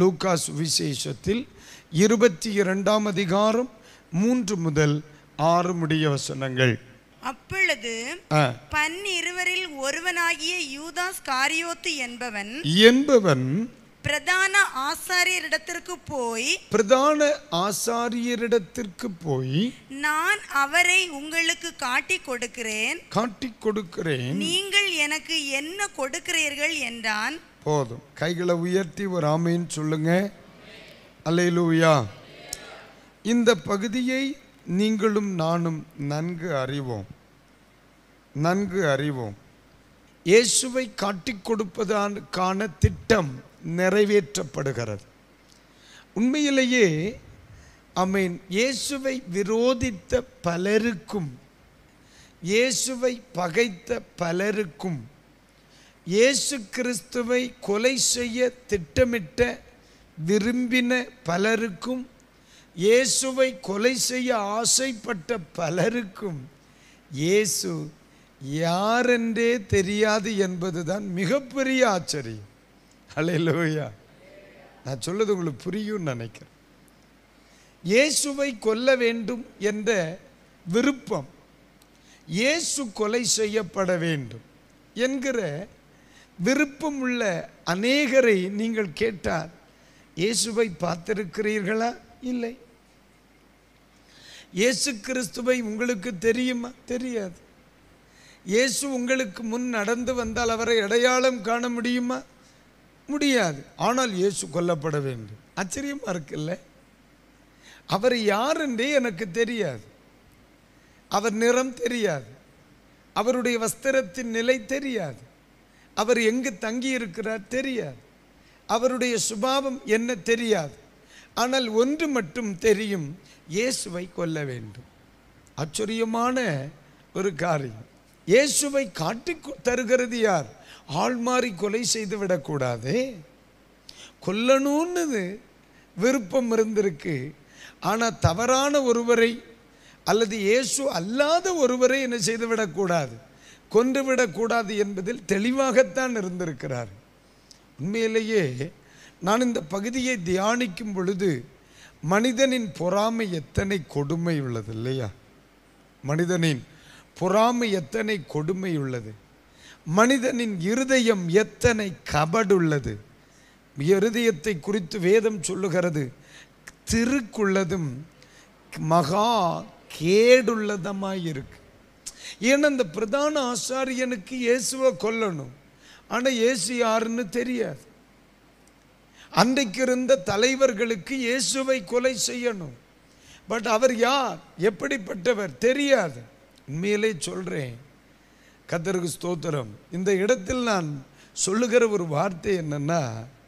Lucas விசேஷத்தில் இருபத்தி இரண்டாம் அதிகாரம் மூன்று முதல் ஆறு முடிய வசனங்கள் அப்பொழுது ஆ. பன்னிருவரில் ஒருவனாகிய யூதாஸ் காரியோத்து என்பவன் என்பவன் பிரதான ஆசாரியரிடத்திற்கு போய் பிரதான ஆசாரியரிடத்திற்கு போய் நான் அவரை உங்களுக்கு காட்டி கொடுக்கிறேன் காட்டிக் கொடுக்கிறேன் நீங்கள் எனக்கு என்ன கொடுக்கிறீர்கள் என்றான் போதும் கைகளை உயர்த்தி ஒரு ஆமைன்னு சொல்லுங்க அல்லேலூயா இந்த பகுதியை நீங்களும் நானும் நன்கு அறிவோம் நன்கு அறிவோம் இயேசுவை காட்டிக் கொடுப்பதற்கான திட்டம் நிறைவேற்றப்படுகிறது உண்மையிலேயே அமீன் இயேசுவை விரோதித்த பலருக்கும் இயேசுவை பகைத்த பலருக்கும் இயேசு கிறிஸ்துவை கொலை செய்ய திட்டமிட்ட விரும்பின பலருக்கும் இயேசுவை கொலை செய்ய ஆசைப்பட்ட பலருக்கும் இயேசு யாரென்றே தெரியாது என்பதுதான் மிகப்பெரிய ஆச்சரியம் ஹalleluya நான் சொல்றது உங்களுக்கு புரியும்னு நினைக்கிறேன் இயேசுவை கொல்ல வேண்டும் என்ற விருப்பம் இயேசு கொலை செய்யப்பட வேண்டும் என்கிற விருப்பம் உள்ள அநேகரை நீங்கள் கேட்டார் இயேசுவை பார்த்திருக்கிறீர்களா இல்லை இயேசு கிறிஸ்துவை உங்களுக்கு தெரியுமா தெரியாது இயேசு உங்களுக்கு முன் நடந்து வந்தால் அவரை அடையாளம் காண முடியுமா முடியாது ஆனால் இயேசு கொல்லப்பட வேண்டும் ஆச்சரியமா இருக்குல்ல அவர் யார் என்றே எனக்கு தெரியாது அவர் நிறம் தெரியாது அவருடைய வஸ்திரத்தின் நிலை தெரியாது அவர் எங்கு தங்கி இருக்கிறார் தெரியாது அவருடைய சுபாவம் என்ன தெரியாது ஆனால் ஒன்று மட்டும் தெரியும் இயேசுவை கொல்ல வேண்டும் ஆச்சரியமான ஒரு காரியம் இயேசுவை காட்டி தருகிறது யார் ஆள் மாறி கொலை செய்து விடக்கூடாதே கொல்லணும்னு விருப்பம் இருந்திருக்கு ஆனால் தவறான ஒருவரை அல்லது இயேசு அல்லாத ஒருவரை என்ன செய்து விடக்கூடாது கொன்று விடக்கூடாது என்பதில் தெளிவாகத்தான் இருந்திருக்கிறார் உண்மையிலேயே நான் இந்த பகுதியை தியானிக்கும் பொழுது மனிதனின் பொறாமை எத்தனை கொடுமை உள்ளது இல்லையா மனிதனின் பொறாமை எத்தனை கொடுமை உள்ளது மனிதனின் இருதயம் எத்தனை கபடுள்ளது இருதயத்தை குறித்து வேதம் சொல்லுகிறது திருக்குள்ளதும் மகா கேடுள்ளதமாய் இருக்கு ஏன்னா அந்த பிரதான ஆசாரியனுக்கு இயேசுவை கொல்லணும் ஆனால் இயேசு யாருன்னு தெரியாது அன்றைக்கு இருந்த தலைவர்களுக்கு இயேசுவை கொலை செய்யணும் பட் அவர் யார் எப்படிப்பட்டவர் தெரியாது உண்மையிலே சொல்றேன் கத்தருக்கு ஸ்தோத்திரம் இந்த இடத்தில் நான் சொல்லுகிற ஒரு வார்த்தை என்னன்னா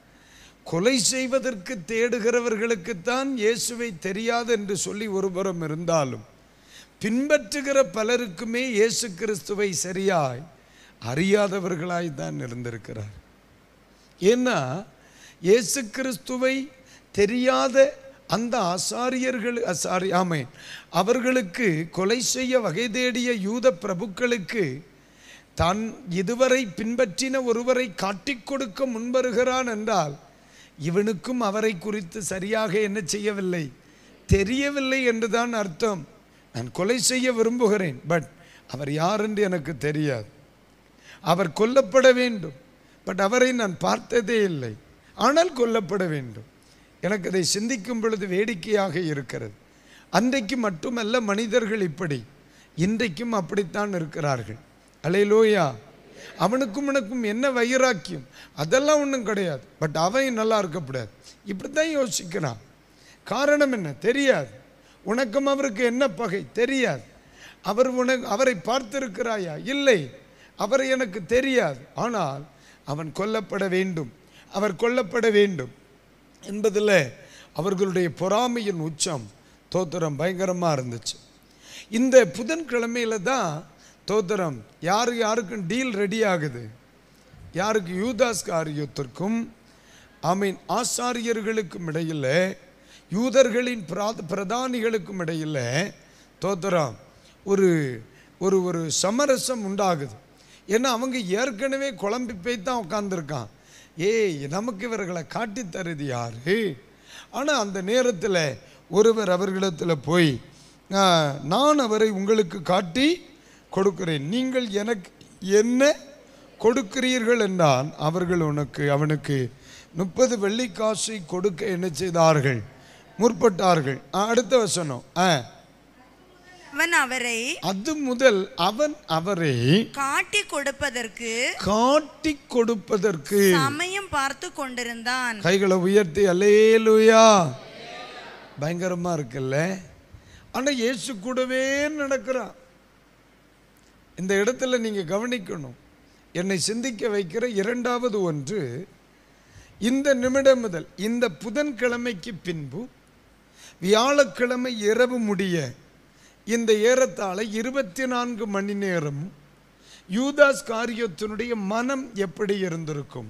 கொலை செய்வதற்கு தேடுகிறவர்களுக்குத்தான் இயேசுவை தெரியாது என்று சொல்லி ஒருபுறம் இருந்தாலும் பின்பற்றுகிற பலருக்குமே இயேசு கிறிஸ்துவை சரியாய் அறியாதவர்களாய் தான் இருந்திருக்கிறார் ஏன்னா இயேசு கிறிஸ்துவை தெரியாத அந்த ஆசாரியர்கள் சாரி ஆமை அவர்களுக்கு கொலை செய்ய வகை தேடிய யூத பிரபுக்களுக்கு தான் இதுவரை பின்பற்றின ஒருவரை காட்டிக் கொடுக்க முன்வருகிறான் என்றால் இவனுக்கும் அவரை குறித்து சரியாக என்ன செய்யவில்லை தெரியவில்லை என்றுதான் அர்த்தம் நான் கொலை செய்ய விரும்புகிறேன் பட் அவர் யார் என்று எனக்கு தெரியாது அவர் கொல்லப்பட வேண்டும் பட் அவரை நான் பார்த்ததே இல்லை ஆனால் கொல்லப்பட வேண்டும் எனக்கு அதை சிந்திக்கும் பொழுது வேடிக்கையாக இருக்கிறது அன்றைக்கு மட்டுமல்ல மனிதர்கள் இப்படி இன்றைக்கும் அப்படித்தான் இருக்கிறார்கள் அலையிலோயா அவனுக்கும் எனக்கும் என்ன வைராக்கியம் அதெல்லாம் ஒன்றும் கிடையாது பட் அவன் நல்லா இருக்கக்கூடாது இப்படி தான் யோசிக்கிறான் காரணம் என்ன தெரியாது உனக்கும் அவருக்கு என்ன பகை தெரியாது அவர் உனக்கு அவரை பார்த்திருக்கிறாயா இல்லை அவரை எனக்கு தெரியாது ஆனால் அவன் கொல்லப்பட வேண்டும் அவர் கொல்லப்பட வேண்டும் என்பதில் அவர்களுடைய பொறாமையின் உச்சம் தோத்திரம் பயங்கரமாக இருந்துச்சு இந்த புதன்கிழமையில தான் தோத்திரம் யாரு யாருக்கும் டீல் ரெடி ஆகுது யாருக்கு யூதாஸ் காரியத்திற்கும் ஆமீன் ஆசாரியர்களுக்கும் இடையில் யூதர்களின் பிரா- பிரதானிகளுக்கும் இடையில் தோத்திரம் ஒரு ஒரு ஒரு சமரசம் உண்டாகுது ஏன்னா அவங்க ஏற்கனவே குழம்பி போய் தான் உட்காந்துருக்கான் ஏய் நமக்கு இவர்களை காட்டித் தருது யாரு ஆனால் அந்த நேரத்தில் ஒருவர் அவர்களிடத்தில் போய் "ஆ, நான் அவரை உங்களுக்கு காட்டி கொடுக்கிறேன் நீங்கள் எனக்கு என்ன கொடுக்கிறீர்கள் என்றால் அவர்கள் உனக்கு அவனுக்கு முப்பது வெள்ளிக்காசை கொடுக்க என்ன செய்தார்கள் முற்பட்டார்கள் ஆ, அடுத்த வசனம் ஆ அவன் அவரை அது முதல் அவன் அவரை காட்டி கொடுப்பதற்கு காட்டி கொடுப்பதற்கு சமயம் பார்த்து கொண்டிருந்தான் கைகளை உயர்த்தி அல்லேலூயா பயங்கரமா இருக்குல்ல ஆனா இயேசு கூடவே நடக்கிறான் இந்த இடத்துல நீங்க கவனிக்கணும் என்னை சிந்திக்க வைக்கிற இரண்டாவது ஒன்று இந்த நிமிடம் முதல் இந்த புதன்கிழமைக்கு பின்பு வியாழக்கிழமை இரவு முடிய இந்த ஏறத்தாழ இருபத்தி நான்கு மணி நேரம் யூதாஸ் காரியத்தினுடைய மனம் எப்படி இருந்திருக்கும்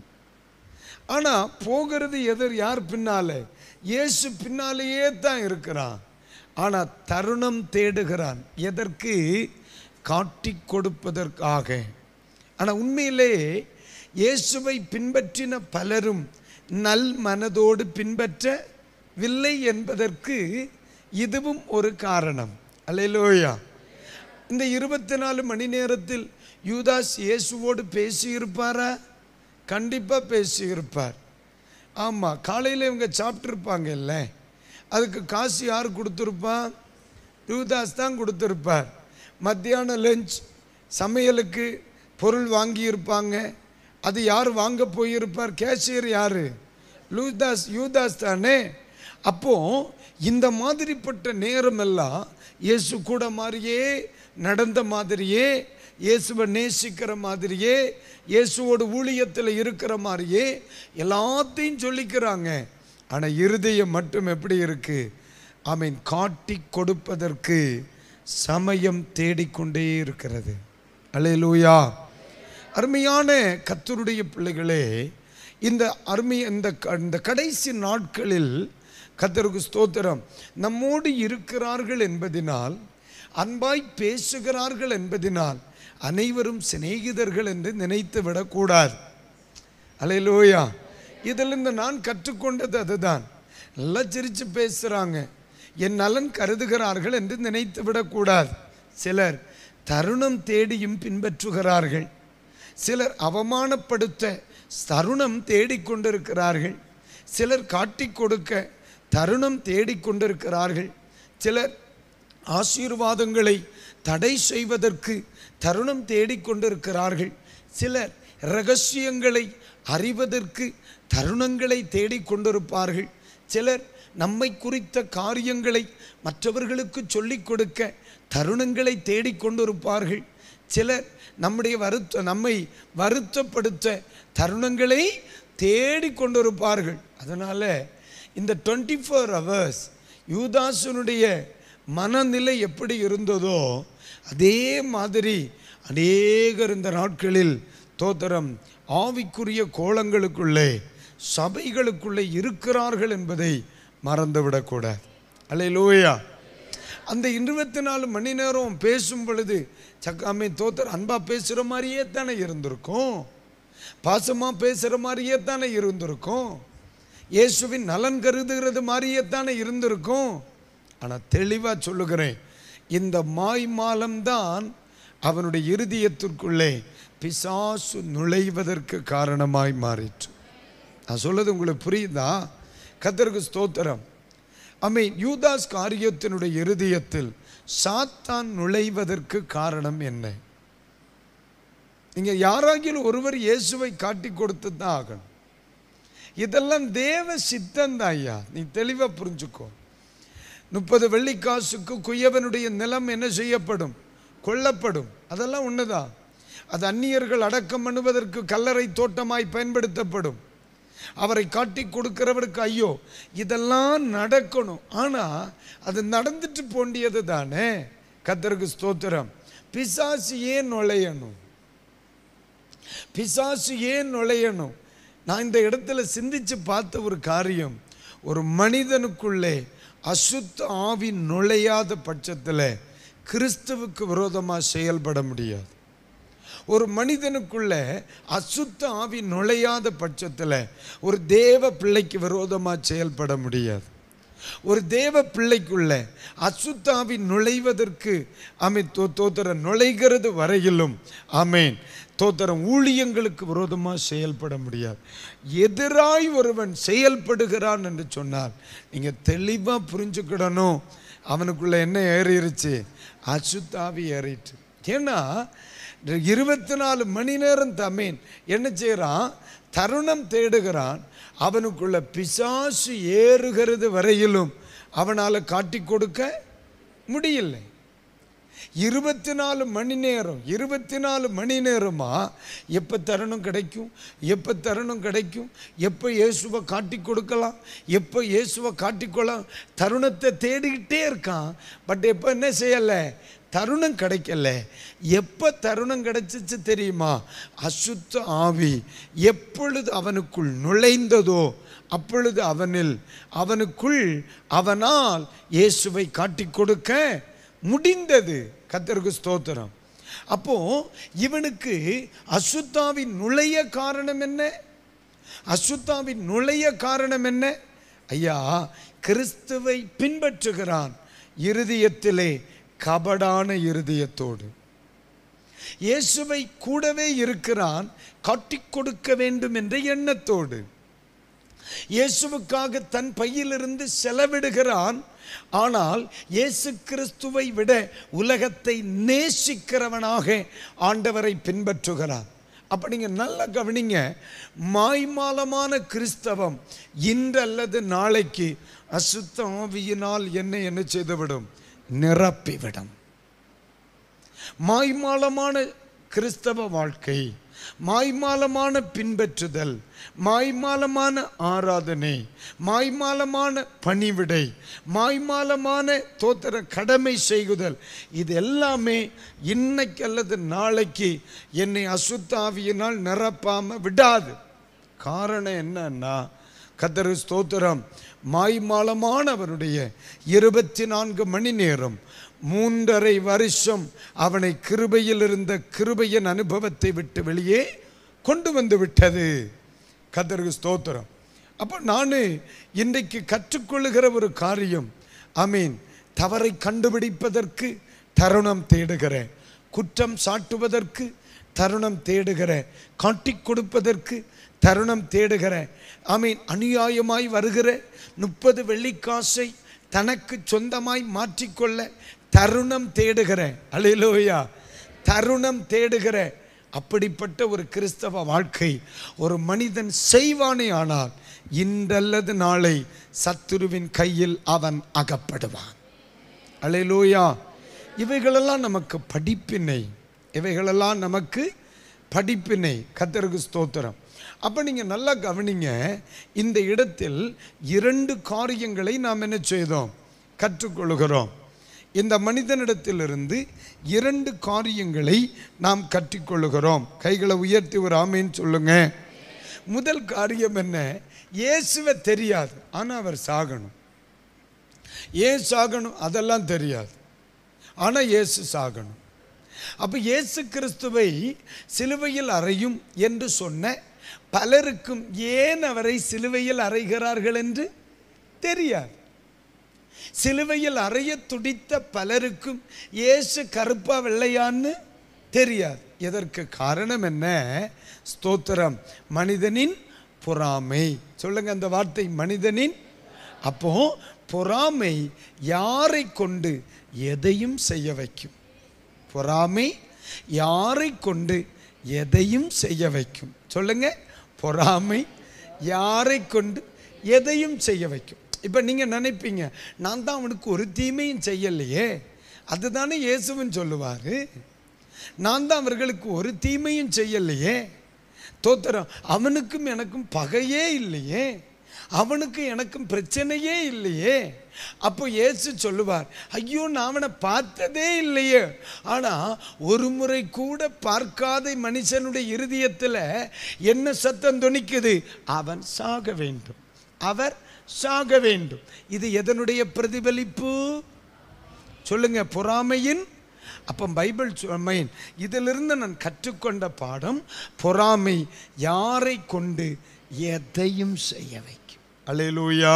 ஆனா போகிறது எதிர் யார் பின்னாலே இயேசு பின்னாலேயே தான் இருக்கிறான் ஆனா தருணம் தேடுகிறான் எதற்கு காட்டி கொடுப்பதற்காக ஆனா உண்மையிலே இயேசுவை பின்பற்றின பலரும் நல் மனதோடு பின்பற்றவில்லை என்பதற்கு இதுவும் ஒரு காரணம் அல்லேலூயா இந்த இருபத்தி நாலு மணி நேரத்தில் யூதாஸ் இயேசுவோடு பேசியிருப்பாரா கண்டிப்பாக பேசியிருப்பார் ஆமாம் காலையில் இவங்க சாப்பிட்ருப்பாங்க இல்லை அதுக்கு காசு யார் கொடுத்துருப்பான் யூதாஸ் தான் கொடுத்துருப்பார் மத்தியான லஞ்ச் சமையலுக்கு பொருள் வாங்கியிருப்பாங்க அது யார் வாங்க போயிருப்பார் கேஷியர் யார் லூதாஸ் யூதாஸ் தானே அப்போ இந்த மாதிரிப்பட்ட நேரமெல்லாம் இயேசு கூட மாதிரியே நடந்த மாதிரியே இயேசுவை நேசிக்கிற மாதிரியே இயேசுவோட ஊழியத்தில் இருக்கிற மாதிரியே எல்லாத்தையும் சொல்லிக்கிறாங்க ஆனால் இருதயம் மட்டும் எப்படி இருக்கு ஆமீன் காட்டி கொடுப்பதற்கு சமயம் தேடிக்கொண்டே இருக்கிறது அல்லேலூயா அருமையான கத்தருடைய பிள்ளைகளே இந்த அருமை இந்த க- இந்த கடைசி நாட்களில் கத்தருக்கு ஸ்தோத்திரம் நம்மோடு இருக்கிறார்கள் என்பதினால் அன்பாய் பேசுகிறார்கள் என்பதினால் அனைவரும் சிநேகிதர்கள் என்று நினைத்து விடக்கூடாது அலையிலோயா இதிலிருந்து நான் கற்றுக்கொண்டது அதுதான் நல்லா சிரித்து பேசுகிறாங்க என் நலன் கருதுகிறார்கள் என்று நினைத்து விடக்கூடாது சிலர் தருணம் தேடியும் பின்பற்றுகிறார்கள் சிலர் அவமானப்படுத்த தருணம் தேடிக்கொண்டிருக்கிறார்கள் சிலர் காட்டிக் கொடுக்க தருணம் தேடிக்கொண்டிருக்கிறார்கள் சிலர் ஆசீர்வாதங்களை தடை செய்வதற்கு தருணம் தேடிக்கொண்டிருக்கிறார்கள் சிலர் ரகசியங்களை அறிவதற்கு தருணங்களை தேடிக்கொண்டிருப்பார்கள் சிலர் நம்மை குறித்த காரியங்களை மற்றவர்களுக்கு சொல்லிக் கொடுக்க தருணங்களை தேடிக்கொண்டிருப்பார்கள் சிலர் நம்முடைய வருத்த நம்மை வருத்தப்படுத்த தருணங்களை தேடிக்கொண்டிருப்பார்கள் அதனால் இந்த டுவெண்ட்டி ஃபோர் ஹவர்ஸ் யூதாசனுடைய மனநிலை எப்படி இருந்ததோ அதே மாதிரி அநேகர் இந்த நாட்களில் தோத்திரம் ஆவிக்குரிய கோலங்களுக்குள்ளே சபைகளுக்குள்ளே இருக்கிறார்கள் என்பதை மறந்துவிடக்கூடாது அல்லேலூயா அந்த இருபத்தி நாலு மணி நேரம் பேசும் பொழுது சக்காமே தோத்தர் அன்பா பேசுகிற மாதிரியே தானே இருந்திருக்கும் பாசமாக பேசுகிற மாதிரியே தானே இருந்திருக்கும் இயேசுவின் நலன் கருதுகிறது மாதிரியே தானே இருந்திருக்கும் ஆனால் தெளிவாக சொல்லுகிறேன் இந்த மாய்மாலம்தான் அவனுடைய இருதயத்திற்குள்ளே பிசாசு நுழைவதற்கு காரணமாய் மாறிற்று நான் சொல்றது உங்களுக்கு புரியுதா கத்தருக்கு ஸ்தோத்திரம் அமை யூதாஸ் காரியத்தினுடைய இருதயத்தில் சாத்தான் நுழைவதற்கு காரணம் என்ன நீங்க யாராகிலும் ஒருவர் இயேசுவை காட்டி கொடுத்து தான் ஆகணும் இதெல்லாம் தேவ சித்தம் ஐயா நீ தெளிவா புரிஞ்சுக்கோ முப்பது வெள்ளிக்காசுக்கு குயவனுடைய நிலம் என்ன செய்யப்படும் கொல்லப்படும் அதெல்லாம் உண்மைதான் அது அந்நியர்கள் அடக்கம் பண்ணுவதற்கு கல்லறை தோட்டமாய் பயன்படுத்தப்படும் அவரை காட்டி கொடுக்கிறவருக்கு ஐயோ இதெல்லாம் நடக்கணும் ஆனால் அது நடந்துட்டு போண்டியது தானே கத்தருக்கு ஸ்தோத்திரம் பிசாசு ஏன் நுழையணும் பிசாசு ஏன் நுழையணும் நான் இந்த இடத்துல சிந்திச்சு பார்த்த ஒரு காரியம் ஒரு மனிதனுக்குள்ளே அசுத்த ஆவி நுழையாத பட்சத்தில் கிறிஸ்துவுக்கு விரோதமாக செயல்பட முடியாது ஒரு மனிதனுக்குள்ள அசுத்த ஆவி நுழையாத பட்சத்தில் ஒரு தேவ பிள்ளைக்கு விரோதமாக செயல்பட முடியாது ஒரு தேவ பிள்ளைக்குள்ள அசுத்தாவி நுழைவதற்கு அமை தோ தோத்திரம் நுழைகிறது வரையிலும் ஆமேன் தோத்திரம் ஊழியங்களுக்கு விரோதமாக செயல்பட முடியாது எதிராய் ஒருவன் செயல்படுகிறான் என்று சொன்னால் நீங்கள் தெளிவாக புரிஞ்சுக்கிடணும் அவனுக்குள்ள என்ன ஏறிடுச்சு அசுத்தாவி ஏறிட்டு ஏன்னா இருபத்தி நாலு மணி நேரம் தமீன் என்ன செய்கிறான் தருணம் தேடுகிறான் அவனுக்குள்ள பிசாசு ஏறுகிறது வரையிலும் அவனால் காட்டி கொடுக்க முடியல இருபத்தி நாலு மணி நேரம் இருபத்தி நாலு மணி நேரமா எப்போ தருணம் கிடைக்கும் எப்போ தருணம் கிடைக்கும் எப்போ இயேசுவை காட்டி கொடுக்கலாம் எப்போ இயேசுவை காட்டிக்கொள்ளலாம் தருணத்தை தேடிக்கிட்டே இருக்கான் பட் எப்போ என்ன செய்யலை தருணம் கிடைக்கல எப்போ தருணம் கிடைச்சிச்சு தெரியுமா அசுத்த ஆவி எப்பொழுது அவனுக்குள் நுழைந்ததோ அப்பொழுது அவனில் அவனுக்குள் அவனால் இயேசுவை காட்டி கொடுக்க முடிந்தது கத்தருக்கு ஸ்தோத்திரம் அப்போ இவனுக்கு அசுத்தாவின் நுழைய காரணம் என்ன அசுத்தாவின் நுழைய காரணம் என்ன ஐயா கிறிஸ்துவை பின்பற்றுகிறான் இருதயத்திலே கபடான இருதயத்தோடு இயேசுவை கூடவே இருக்கிறான் காட்டிக் கொடுக்க வேண்டும் என்ற எண்ணத்தோடு இயேசுவுக்காக தன் பையிலிருந்து செலவிடுகிறான் ஆனால் இயேசு கிறிஸ்துவை விட உலகத்தை நேசிக்கிறவனாக ஆண்டவரை பின்பற்றுகிறான் அப்ப நீங்க நல்லா கவனிங்க மாய்மாலமான கிறிஸ்தவம் இன்று அல்லது நாளைக்கு அசுத்த ஆவியினால் என்னை என்ன செய்துவிடும் நிரப்பிவிடும் மாய்மாலமான கிறிஸ்தவ வாழ்க்கை மாய்மாலமான பின்பற்றுதல் மாய்மாலமான ஆராதனை மாய்மாலமான பணிவிடை மாய்மாலமான தோத்திர கடமை செய்குதல் இது எல்லாமே இன்னைக்கு அல்லது நாளைக்கு என்னை அசுத்தாவியினால் நிரப்பாம விடாது காரணம் என்னன்னா கத்தரு ஸ்தோத்திரம் மாய்மாலமானவருடைய இருபத்தி நான்கு மணி நேரம் மூன்றரை வருஷம் அவனை கிருபையில் இருந்த கிருபையின் அனுபவத்தை விட்டு வெளியே கொண்டு வந்து விட்டது கத்தருக்கு ஸ்தோத்திரம் அப்போ நான் இன்றைக்கு கற்றுக்கொள்ளுகிற ஒரு காரியம் அமீன் தவறை கண்டுபிடிப்பதற்கு தருணம் தேடுகிறேன் குற்றம் சாட்டுவதற்கு தருணம் தேடுகிறேன் காட்டிக் கொடுப்பதற்கு தருணம் தேடுகிறேன் ஆமீன் அநியாயமாய் வருகிற முப்பது வெள்ளிக்காசை தனக்கு சொந்தமாய் மாற்றிக்கொள்ள தருணம் தேடுகிற அலையிலோயா தருணம் தேடுகிற அப்படிப்பட்ட ஒரு கிறிஸ்தவ வாழ்க்கை ஒரு மனிதன் செய்வானே ஆனால் இன்றல்லது நாளை சத்துருவின் கையில் அவன் அகப்படுவான் அலையிலோயா இவைகளெல்லாம் நமக்கு படிப்பினை இவைகளெல்லாம் நமக்கு படிப்பினை கத்தருக்கு ஸ்தோத்திரம் அப்போ நீங்கள் நல்லா கவனிங்க இந்த இடத்தில் இரண்டு காரியங்களை நாம் என்ன செய்தோம் கற்றுக்கொள்கிறோம் இந்த மனிதனிடத்திலிருந்து இரண்டு காரியங்களை நாம் கற்றுக்கொள்கிறோம் கைகளை உயர்த்தி ஒரு ஆமைன்னு சொல்லுங்க முதல் காரியம் என்ன இயேசுவை தெரியாது ஆனால் அவர் சாகணும் ஏன் சாகணும் அதெல்லாம் தெரியாது ஆனால் இயேசு சாகணும் அப்போ இயேசு கிறிஸ்துவை சிலுவையில் அறையும் என்று சொன்ன பலருக்கும் ஏன் அவரை சிலுவையில் அறைகிறார்கள் என்று தெரியாது சிலுவையில் அறைய துடித்த பலருக்கும் இயேசு கருப்பா வெள்ளையான்னு தெரியாது இதற்கு காரணம் என்ன ஸ்தோத்திரம் மனிதனின் பொறாமை சொல்லுங்க அந்த வார்த்தை மனிதனின் அப்போ பொறாமை யாரை கொண்டு எதையும் செய்ய வைக்கும் பொறாமை யாரை கொண்டு எதையும் செய்ய வைக்கும் சொல்லுங்க பொறாமை யாரை கொண்டு எதையும் செய்ய வைக்கும் இப்போ நீங்கள் நினைப்பீங்க நான் தான் அவனுக்கு ஒரு தீமையும் செய்யலையே அதுதானே இயேசுவன் சொல்லுவார் நான் தான் அவர்களுக்கு ஒரு தீமையும் செய்யலையே தோத்திரம் அவனுக்கும் எனக்கும் பகையே இல்லையே அவனுக்கு எனக்கும் பிரச்சனையே இல்லையே அப்போ இயேசு சொல்லுவார் ஐயோ நான் அவனை பார்த்ததே இல்லையே ஆனால் ஒரு முறை கூட பார்க்காத மனுஷனுடைய இருதயத்தில் என்ன சத்தம் துணிக்குது அவன் சாக வேண்டும் அவர் சாக வேண்டும் இது எதனுடைய பிரதிபலிப்பு சொல்லுங்க பொறாமையின் அப்போ பைபிள் மீன் இதிலிருந்து நான் கற்றுக்கொண்ட பாடம் பொறாமை யாரை கொண்டு எதையும் செய்ய வைக்கும் அலேலூயா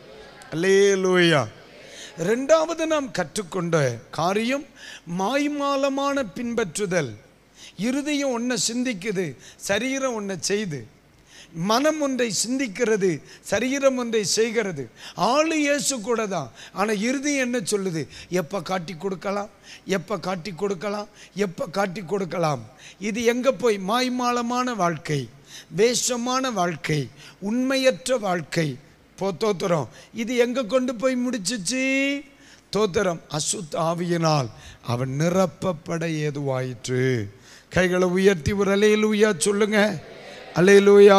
அலேலூயா ரெண்டாவது நாம் கற்றுக்கொண்ட காரியம் மாய்மாலமான பின்பற்றுதல் இருதயம் ஒன்றை சிந்திக்குது சரீரம் ஒன்றை செய்து மனம் ஒன்றை சிந்திக்கிறது சரீரம் ஒன்றை செய்கிறது ஆளு இயேசு கூட தான் ஆனால் இறுதி என்ன சொல்லுது எப்போ காட்டி கொடுக்கலாம் எப்போ காட்டி கொடுக்கலாம் எப்போ காட்டி கொடுக்கலாம் இது எங்கே போய் மாய்மாலமான வாழ்க்கை வேஷமான வாழ்க்கை உண்மையற்ற வாழ்க்கை போ தோத்திரம் இது எங்கே கொண்டு போய் முடிச்சிச்சு தோத்திரம் அசுத்த ஆவியினால் அவன் நிரப்பப்பட ஏதுவாயிற்று கைகளை உயர்த்தி ஒரு அலையிலூயா சொல்லுங்க அலையிலூயா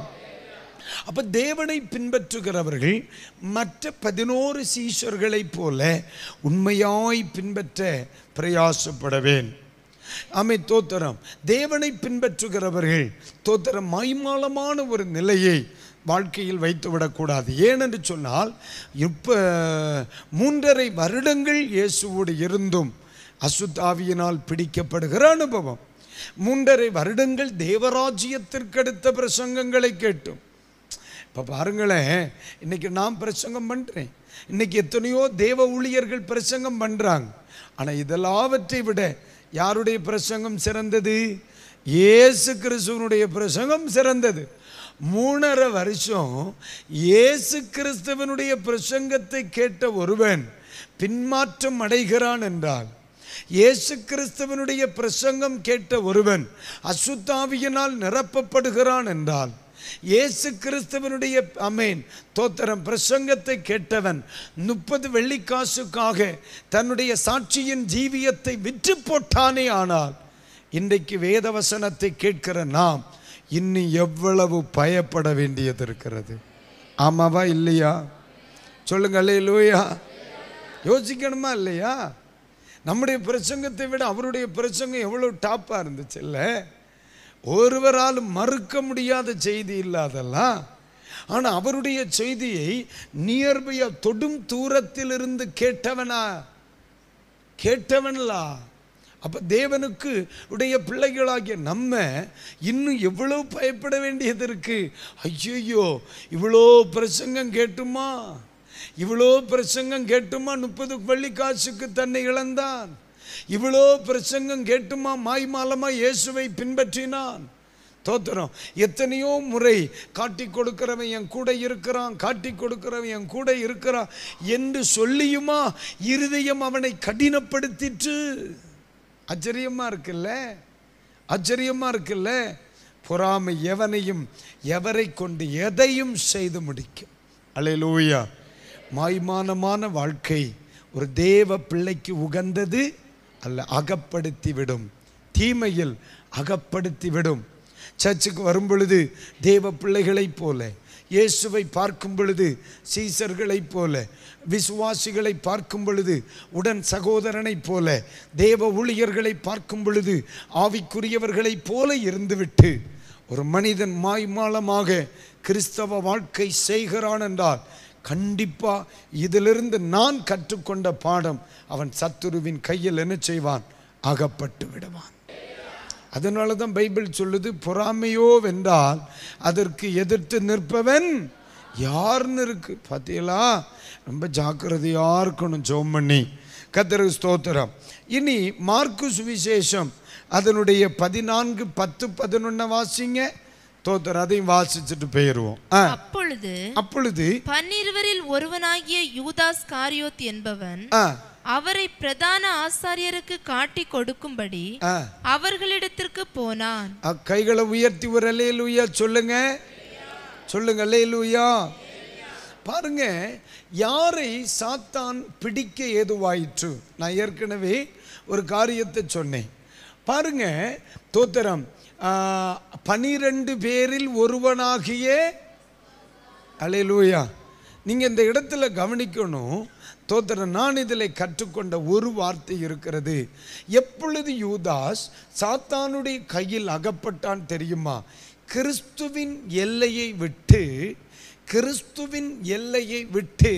அப்ப தேவனை பின்பற்றுகிறவர்கள் மற்ற பதினோரு சீஷர்களைப் போல உண்மையாய் பின்பற்ற பிரயாசப்படவேன் ஆமை தோத்திரம் தேவனை பின்பற்றுகிறவர்கள் தோத்திரம் மைமாலமான ஒரு நிலையை வாழ்க்கையில் வைத்து விடக்கூடாது ஏனென்று சொன்னால் இப்போ மூன்றரை வருடங்கள் இயேசுவோடு இருந்தும் அசுத்தாவியினால் பிடிக்கப்படுகிற அனுபவம் மூன்றரை வருடங்கள் தேவராஜ்யத்திற்கு அடுத்த பிரசங்கங்களை கேட்டும் இப்போ பாருங்களேன் இன்னைக்கு நான் பிரசங்கம் பண்ணுறேன் இன்னைக்கு எத்தனையோ தேவ ஊழியர்கள் பிரசங்கம் பண்ணுறாங்க ஆனால் இதெல்லாவற்றை விட யாருடைய பிரசங்கம் சிறந்தது இயேசு கிறிஸ்துவனுடைய பிரசங்கம் சிறந்தது மூணரை வருஷம் இயேசு கிறிஸ்துவனுடைய பிரசங்கத்தை கேட்ட ஒருவன் பின்மாற்றம் அடைகிறான் என்றால் இயேசு கிறிஸ்துவனுடைய பிரசங்கம் கேட்ட ஒருவன் அசுத்தாவியினால் நிரப்பப்படுகிறான் என்றால் இயேசு கிறிஸ்துவனுடைய அமேன் தோத்திரம் பிரசங்கத்தை கேட்டவன் முப்பது வெள்ளிக்காசுக்காக தன்னுடைய சாட்சியின் ஜீவியத்தை விற்று போட்டானே ஆனால் இன்றைக்கு வேதவசனத்தை கேட்கிற நாம் இன்னும் எவ்வளவு பயப்பட வேண்டியது இருக்கிறது ஆமாவா இல்லையா சொல்லுங்க இல்லையா யோசிக்கணுமா இல்லையா நம்முடைய பிரசங்கத்தை விட அவருடைய பிரசங்கம் எவ்வளோ டாப்பாக இருந்துச்சு இல்லை ஒருவராலும் மறுக்க முடியாத செய்தி இல்லாதெல்லாம் ஆனால் அவருடைய செய்தியை நியர்பையாக தொடும் தூரத்திலிருந்து கேட்டவனா கேட்டவன்லா அப்போ தேவனுக்கு உடைய பிள்ளைகளாகிய நம்ம இன்னும் எவ்வளோ பயப்பட வேண்டியது இருக்கு ஐயோ இவ்வளோ பிரசங்கம் கேட்டுமா இவ்வளோ பிரசங்கம் கேட்டுமா முப்பது வெள்ளி காசுக்கு தன்னை இழந்தான் இவ்வளோ பிரசங்கம் கேட்டுமா மாய்மாலமா இயேசுவை பின்பற்றினான் தோத்திரம் எத்தனையோ முறை காட்டி கொடுக்கிறவன் என் கூட இருக்கிறான் காட்டி கொடுக்கிறவன் என் கூட இருக்கிறான் என்று சொல்லியுமா இருதயம் அவனை கடினப்படுத்திற்று ஆச்சரியமா இருக்குல்ல ஆச்சரியமா இருக்குல்ல பொறாமை எவனையும் எவரை கொண்டு எதையும் செய்து முடிக்கும் அலையலூயா மாய்மானமான வாழ்க்கை ஒரு தேவ பிள்ளைக்கு உகந்தது அல்ல அகப்படுத்தி விடும் தீமையில் அகப்படுத்தி விடும் சர்ச்சுக்கு வரும் பொழுது தேவ பிள்ளைகளைப் போல இயேசுவை பார்க்கும் பொழுது சீசர்களைப் போல விசுவாசிகளை பார்க்கும் பொழுது உடன் சகோதரனைப் போல தேவ ஊழியர்களை பார்க்கும் பொழுது ஆவிக்குரியவர்களைப் போல இருந்துவிட்டு ஒரு மனிதன் மாய்மாலமாக கிறிஸ்தவ வாழ்க்கை செய்கிறான் என்றால் கண்டிப்பா இதிலிருந்து நான் கற்றுக்கொண்ட பாடம் அவன் சத்துருவின் கையில் என்ன செய்வான் அகப்பட்டு விடுவான் அதனால தான் பைபிள் சொல்லுது பொறாமையோ வென்றால் அதற்கு எதிர்த்து நிற்பவன் யாருன்னு இருக்கு பார்த்தீங்களா ரொம்ப ஜாக்கிரதையா இருக்கணும் ஜோம் பண்ணி கத்தரு ஸ்தோத்திரம் இனி மார்க்கு சுவிசேஷம் அதனுடைய பதினான்கு பத்து பதினொன்ன வாசிங்க தோத்திரம் அதையும் வாசிச்சுட்டு போயிடுவோம் ஆ அப்பொழுது அப்பொழுது பன்னிருவரில் ஒருவனாகிய யூதாஸ் காரியோத் என்பவன் ஆ அவரை பிரதான ஆசாரியருக்கு காட்டி கொடுக்கும்படி ஆ அவர்களிடத்திற்கு போனான் அ, கைகளை உயர்த்தி ஒரு அல்லேலூயா சொல்லுங்க சொல்லுங்க அல்லேலூயா பாருங்க யாரை சாத்தான் பிடிக்க ஏதுவாயிற்று நான் ஏற்கனவே ஒரு காரியத்தை சொன்னேன் பாருங்க தோத்திரம் ஆ, பனிரெண்டு பேரில் ஒருவனாகிய அலையலூயா நீங்கள் இந்த இடத்துல கவனிக்கணும் தோத்திரம் நான் இதில் கற்றுக்கொண்ட ஒரு வார்த்தை இருக்கிறது எப்பொழுது யூதாஸ் சாத்தானுடைய கையில் அகப்பட்டான் தெரியுமா கிறிஸ்துவின் எல்லையை விட்டு கிறிஸ்துவின் எல்லையை விட்டு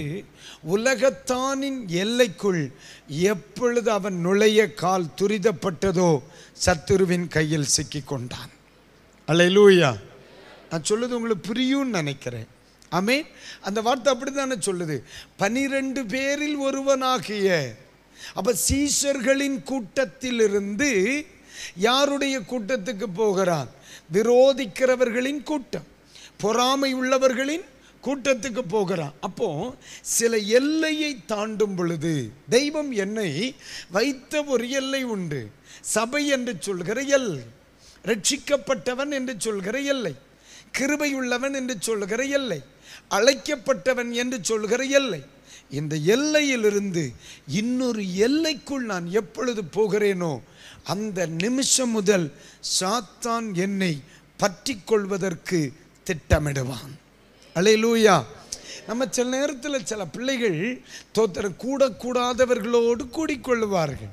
உலகத்தானின் எல்லைக்குள் எப்பொழுது அவன் நுழைய கால் துரிதப்பட்டதோ சத்துருவின் கையில் சிக்கிக் கொண்டான் அல்லேலூயா நான் சொல்லுது உங்களுக்கு புரியும்னு நினைக்கிறேன் ஆமென் அந்த வார்த்தை அப்படித்தானே சொல்லுது பனிரெண்டு பேரில் ஒருவனாகிய அப்ப சீஷர்களின் கூட்டத்திலிருந்து யாருடைய கூட்டத்துக்கு போகிறான் விரோதிக்கிறவர்களின் கூட்டம் பொறாமை உள்ளவர்களின் கூட்டத்துக்கு போகிறான் அப்போ சில எல்லையை தாண்டும் பொழுது தெய்வம் என்னை வைத்த ஒரு எல்லை உண்டு சபை என்று சொல்கிற எல்லை ரட்சிக்கப்பட்டவன் என்று சொல்கிற எல்லை கிருபை உள்ளவன் என்று சொல்கிற எல்லை அழைக்கப்பட்டவன் என்று சொல்கிற எல்லை இந்த எல்லையிலிருந்து இன்னொரு எல்லைக்குள் நான் எப்பொழுது போகிறேனோ அந்த நிமிஷம் முதல் சாத்தான் என்னை பற்றி கொள்வதற்கு திட்டமிடுவான் அலையிலூயா நம்ம சில நேரத்தில் சில பிள்ளைகள் தோத்தர கூடக்கூடாதவர்களோடு கூடிக்கொள்ளுவார்கள்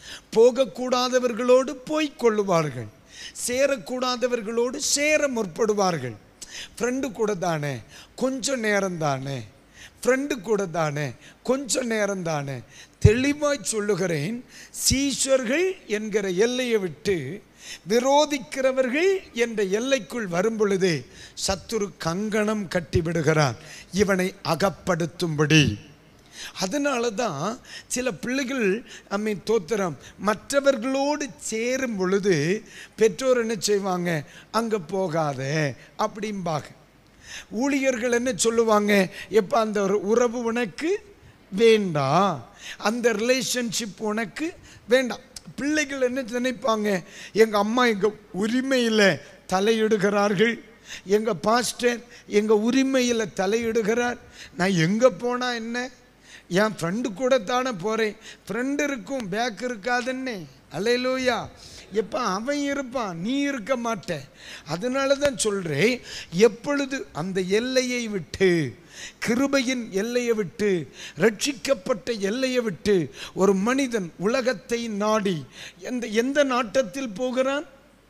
போகக்கூடாதவர்களோடு போய்க் கொள்ளுவார்கள் சேரக்கூடாதவர்களோடு சேர முற்படுவார்கள் ஃப்ரெண்டு கூட தானே கொஞ்சம் நேரம் தானே ஃப்ரெண்டு கூட தானே கொஞ்சம் நேரம் தானே தெளிவாய் சொல்லுகிறேன் சீஷர்கள் என்கிற எல்லையை விட்டு விரோதிக்கிறவர்கள் என்ற எல்லைக்குள் வரும் பொழுதே சத்துரு கங்கணம் கட்டி விடுகிறான் இவனை அகப்படுத்தும்படி அதனால தான் சில பிள்ளைகள் அம்மை தோத்திரம் மற்றவர்களோடு சேரும் பொழுது பெற்றோர் என்ன செய்வாங்க அங்கே போகாத அப்படிம்பாங்க ஊழியர்கள் என்ன சொல்லுவாங்க எப்போ அந்த ஒரு உறவு உனக்கு வேண்டாம் அந்த ரிலேஷன்ஷிப் உனக்கு வேண்டாம் பிள்ளைகள் என்ன நினைப்பாங்க எங்கள் அம்மா எங்கள் உரிமையில் தலையிடுகிறார்கள் எங்கள் பாஸ்டர் எங்கள் உரிமையில் தலையிடுகிறார் நான் எங்கே போனால் என்ன என் ஃப்ரெண்டு கூட தானே போகிறேன் ஃப்ரெண்டு இருக்கும் பேக் இருக்காதுன்னே அலையிலூயா எப்போ அவன் இருப்பான் நீ இருக்க மாட்ட அதனால தான் சொல்கிறேன் எப்பொழுது அந்த எல்லையை விட்டு கிருபையின் எல்லையை விட்டு ரட்சிக்கப்பட்ட எல்லையை விட்டு ஒரு மனிதன் உலகத்தை நாடி எந்த எந்த நாட்டத்தில் போகிறான்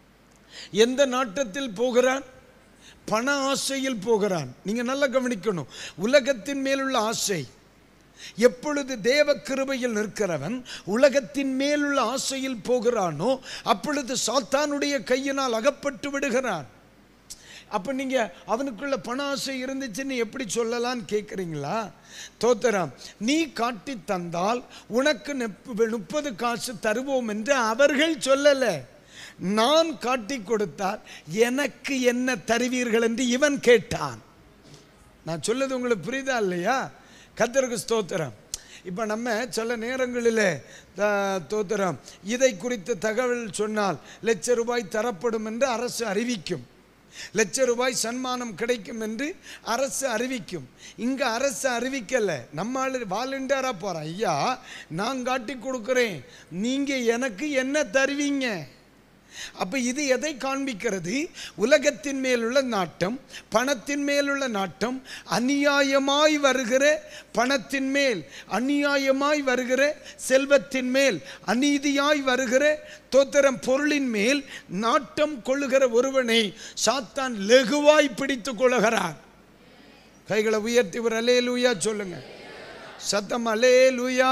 எந்த நாட்டத்தில் போகிறான் பண ஆசையில் போகிறான் நீங்கள் நல்லா கவனிக்கணும் உலகத்தின் மேலுள்ள ஆசை எப்பொழுது தேவ கிருபையில் நிற்கிறவன் உலகத்தின் மேலுள்ள ஆசையில் போகிறானோ அப்பொழுது சாத்தானுடைய கையினால் அகப்பட்டு விடுகிறான் அப்போ நீங்கள் அவனுக்குள்ள பண ஆசை இருந்துச்சுன்னு எப்படி சொல்லலான்னு கேட்குறீங்களா தோத்தரம் நீ காட்டி தந்தால் உனக்கு நெப்பு- முப்பது காசு தருவோம் என்று அவர்கள் சொல்லலை நான் காட்டி கொடுத்தால் எனக்கு என்ன தருவீர்கள் என்று இவன் கேட்டான் நான் சொல்லுது உங்களுக்கு புரியுதா இல்லையா கத்தருக்கு ஸ்தோத்திரம் இப்போ நம்ம சில நேரங்களில் த- தோத்திரம் இதை குறித்த தகவல் சொன்னால் லட்ச ரூபாய் தரப்படும் என்று அரசு அறிவிக்கும் லட்ச ரூபாய் சன்மானம் கிடைக்கும் என்று அரசு அறிவிக்கும் இங்கே அரசு அறிவிக்கலை நம்ம ஆளு வாலண்டியராக போகிறோம் ஐயா நான் காட்டி கொடுக்குறேன் நீங்கள் எனக்கு என்ன தருவீங்க அப்ப இது எதை காண்பிக்கிறது உலகத்தின் மேலுள்ள நாட்டம் பணத்தின் மேலுள்ள நாட்டம் அநியாயமாய் வருகிற பணத்தின் மேல் அநியாயமாய் வருகிற செல்வத்தின் மேல் அநீதியாய் வருகிற தோத்திரம் பொருளின் மேல் நாட்டம் கொள்ளுகிற ஒருவனை சாத்தான் லெகுவாய் பிடித்து கொள்ளுகிறான் கைகளை உயர்த்தி ஒரு அலே லூயா சொல்லுங்க சத்தம் அலே லூயா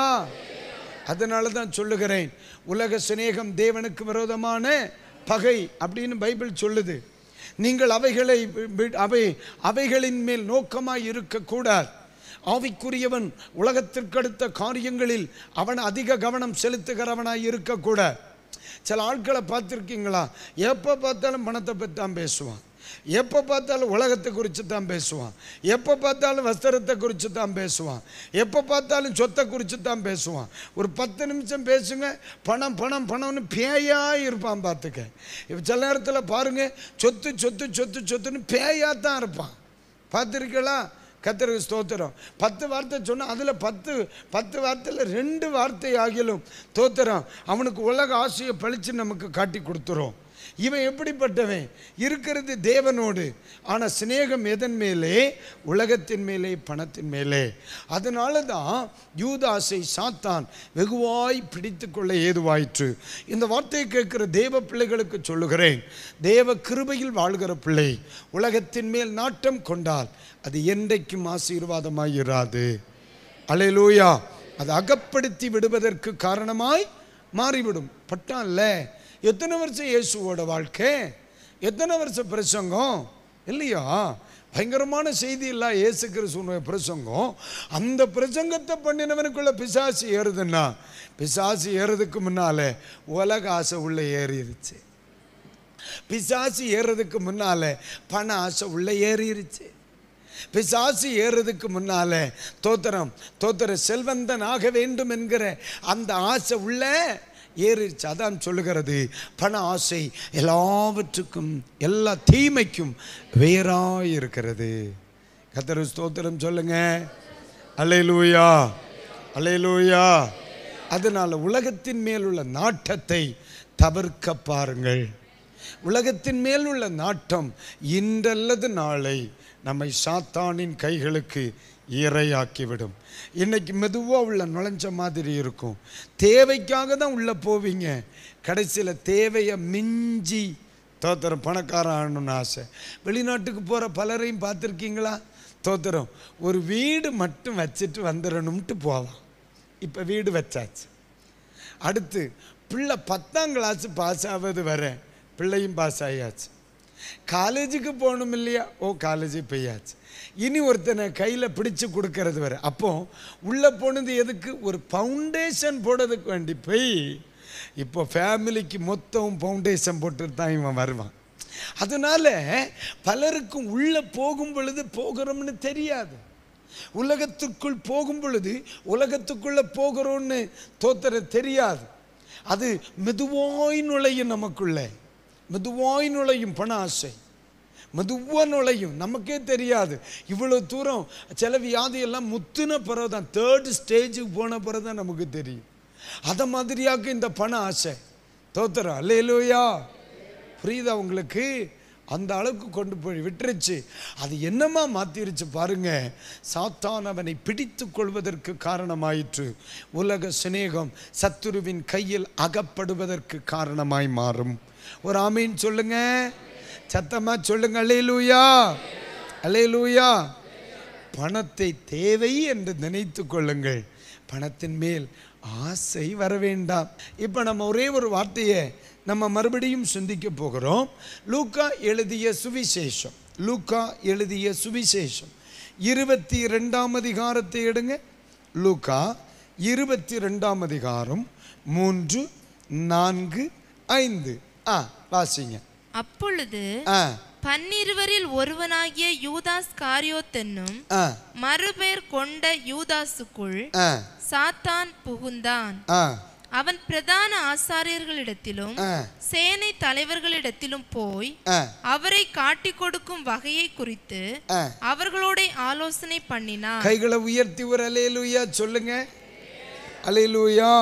அதனால தான் சொல்லுகிறேன் உலக சிநேகம் தேவனுக்கு விரோதமான பகை அப்படின்னு பைபிள் சொல்லுது நீங்கள் அவைகளை வி- வி- அவை அவைகளின் மேல் நோக்கமாய் இருக்கக்கூடாது ஆவிக்குரியவன் உலகத்திற்கு அடுத்த காரியங்களில் அவன் அதிக கவனம் செலுத்துகிறவனாய் இருக்கக்கூடாது சில ஆட்களை பார்த்துருக்கீங்களா எப்போ பார்த்தாலும் பணத்தை பற்றி தான் பேசுவான் எப்போ பார்த்தாலும் உலகத்தை குறித்து தான் பேசுவான் எப்போ பார்த்தாலும் வஸ்திரத்தை குறித்து தான் பேசுவான் எப்போ பார்த்தாலும் சொத்தை குறித்து தான் பேசுவான் ஒரு பத்து நிமிஷம் பேசுங்க பணம் பணம் பணம்னு பேயாக இருப்பான் பார்த்துக்க இப்போ சில நேரத்தில் பாருங்கள் சொத்து சொத்து சொத்து சொத்துன்னு பேயாக தான் இருப்பான் பார்த்துருக்கீங்களா கத்தருக்கு ஸ்தோத்திரம் பத்து வார்த்தை சொன்னால் அதில் பத்து பத்து வார்த்தையில் ரெண்டு வார்த்தை ஆகிலும் தோத்திரம் அவனுக்கு உலக ஆசையை பழித்து நமக்கு காட்டி கொடுத்துரும் இவன் எப்படிப்பட்டவன் இருக்கிறது தேவனோடு ஆனால் சிநேகம் எதன் மேலே உலகத்தின் மேலே பணத்தின் மேலே அதனால தான் யூதாசை சாத்தான் வெகுவாய் பிடித்து கொள்ள ஏதுவாயிற்று இந்த வார்த்தையை கேட்கிற தேவ பிள்ளைகளுக்கு சொல்லுகிறேன் தேவ கிருபையில் வாழ்கிற பிள்ளை உலகத்தின் மேல் நாட்டம் கொண்டால் அது என்றைக்கும் ஆசீர்வாதமாய் இராது அலையலூயா அது அகப்படுத்தி விடுவதற்கு காரணமாய் மாறிவிடும் பட்டான்ல எத்தனை வருஷம் இயேசுவோட வாழ்க்கை எத்தனை வருஷம் பிரசங்கம் இல்லையா பயங்கரமான செய்தி இல்ல இயேசு கிறிஸ்துவனுடைய பிரசங்கம் அந்த பிரசங்கத்தை பண்ணினவனுக்குள்ள பிசாசு ஏறுதுன்னா பிசாசு ஏறுறதுக்கு முன்னால உலக ஆசை உள்ள ஏறிடுச்சு பிசாசு ஏறுறதுக்கு முன்னால பண ஆசை உள்ள ஏறிடுச்சு பிசாசு ஏறுறதுக்கு முன்னால தோத்திரம் தோத்திர செல்வந்தன் ஆக வேண்டும் என்கிற அந்த ஆசை உள்ள ஏறிடுச்சு அதான் சொல்லுகிறது பண ஆசை எல்லாவற்றுக்கும் எல்லா தீமைக்கும் வேறாய் இருக்கிறது கத்தர் ஸ்தோத்திரம் சொல்லுங்க அல்லேலூயா அல்லேலூயா அதனால உலகத்தின் மேல் உள்ள நாட்டத்தை தவிர்க்க பாருங்கள் உலகத்தின் மேல் உள்ள நாட்டம் இன்றல்லது நாளை நம்மை சாத்தானின் கைகளுக்கு இரையாக்கிவிடும் இன்னைக்கு மெதுவாக உள்ள நுழைஞ்ச மாதிரி இருக்கும் தேவைக்காக தான் உள்ளே போவீங்க கடைசியில் தேவையை மிஞ்சி தோத்திரம் பணக்காரன் ஆகணும்னு ஆசை வெளிநாட்டுக்கு போகிற பலரையும் பார்த்துருக்கீங்களா தோத்திரம் ஒரு வீடு மட்டும் வச்சுட்டு வந்துடணும்ட்டு போவான் இப்போ வீடு வச்சாச்சு அடுத்து பிள்ளை பத்தாம் கிளாஸ் பாஸ் ஆவது வர பிள்ளையும் பாஸ் ஆகியாச்சு காலேஜுக்கு போகணும் இல்லையா ஓ காலேஜ் போயாச்சு இனி ஒருத்தனை கையில் பிடிச்சு கொடுக்கறது வர அப்போ உள்ளே போனது எதுக்கு ஒரு ஃபவுண்டேஷன் போடுறதுக்கு வேண்டி போய் இப்போ ஃபேமிலிக்கு மொத்தம் ஃபவுண்டேஷன் போட்டு தான் இவன் வருவான் அதனால பலருக்கும் உள்ளே போகும் பொழுது போகிறோம்னு தெரியாது உலகத்துக்குள் போகும் பொழுது உலகத்துக்குள்ள போகிறோன்னு தோத்தர தெரியாது அது மெதுவாய் நுழையும் நமக்குள்ளே மெதுவாய் நுழையும் பண ஆசை மெதுவாக நுழையும் நமக்கே தெரியாது இவ்வளோ தூரம் சில வியாதியெல்லாம் முத்துன பிறகு தான் தேர்ட் ஸ்டேஜுக்கு போன பிறகு தான் நமக்கு தெரியும் அதை மாதிரியாக இந்த பண ஆசை தோத்துறோம் அல்லையிலோயா புரியுதா உங்களுக்கு அந்த அளவுக்கு கொண்டு போய் விட்டுருச்சு அது என்னமா மாத்திருச்சு பாருங்க சாத்தான் அவனை பிடித்து கொள்வதற்கு காரணமாயிற்று உலக சிநேகம் சத்துருவின் கையில் அகப்படுவதற்கு காரணமாய் மாறும் ஒரு ஆமீன் சொல்லுங்க சத்தமா சொல்லுங்க அலையலூயா அலையலூயா பணத்தை தேவை என்று நினைத்து கொள்ளுங்கள் பணத்தின் மேல் ஆசை வர வேண்டாம் இப்போ நம்ம ஒரே ஒரு வார்த்தையை நம்ம மறுபடியும் சிந்திக்க போகிறோம் லூக்கா எழுதிய சுவிசேஷம் லூக்கா எழுதிய சுவிசேஷம் இருபத்தி ரெண்டாம் அதிகாரத்தை எடுங்க லூக்கா இருபத்தி ரெண்டாம் அதிகாரம் மூன்று நான்கு ஐந்து ஆ வாசிங்க அப்பொழுது ஆ பன்னிருவரில் ஒருவனாகிய யூதாஸ் காரியோத் என்னும் ஆ மறுபெயர் கொண்ட யூதாசுக்குள் ஆ சாத்தான் புகுந்தான் ஆ அவன் பிரதான ஆசாரியர்களிடத்திலும் ஆ சேனை தலைவர்களிடத்திலும் போய் ஆ அவரை காட்டிக் கொடுக்கும் வகையை குறித்து ஆ அவர்களோட ஆலோசனை பண்ணினான் கைகளை உயர்த்தி ஒரு அலையலூயா சொல்லுங்க அலையலூயா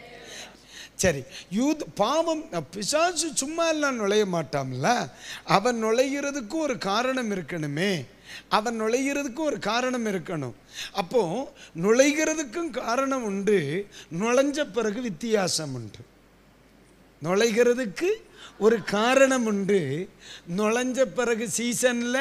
சரி யூத் பாவம் பிசாசு சும்மா எல்லாம் நுழைய மாட்டான்ல அவன் நுழைகிறதுக்கு ஒரு காரணம் இருக்கணுமே அவன் நுழைகிறதுக்கு ஒரு காரணம் இருக்கணும் அப்போ நுழைகிறதுக்கும் காரணம் உண்டு நுழைஞ்ச பிறகு வித்தியாசம் உண்டு நுழைகிறதுக்கு ஒரு காரணம் உண்டு நுழைஞ்ச பிறகு சீசனில்